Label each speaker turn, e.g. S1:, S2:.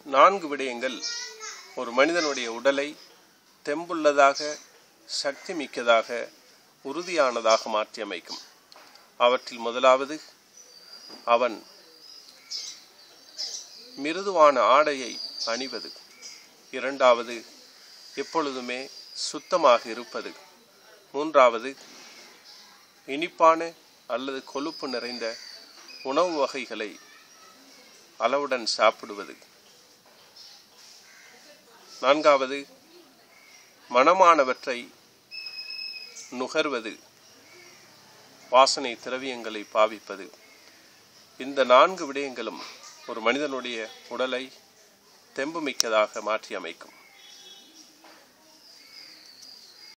S1: நான்கு விடயங்கள் ஒரு மனிதனுடைய உடலை தெம்புள்ளதாக சக்தி மிக்கதாக உறுதியானதாக மாற்றி அமைக்கும் அவற்றில் முதலாவது அவன் மிருதுவான ஆடையை அணிவது இரண்டாவது எப்பொழுதுமே சுத்தமாக இருப்பது மூன்றாவது இனிப்பான அல்லது கொழுப்பு நிறைந்த உணவு வகைகளை அளவுடன் சாப்பிடுவது நான்காவது மனமானவற்றை நுகர்வது வாசனை திரவியங்களை பாவிப்பது இந்த நான்கு விடயங்களும் ஒரு மனிதனுடைய உடலை தெம்புமிக்கதாக மாற்றி அமைக்கும்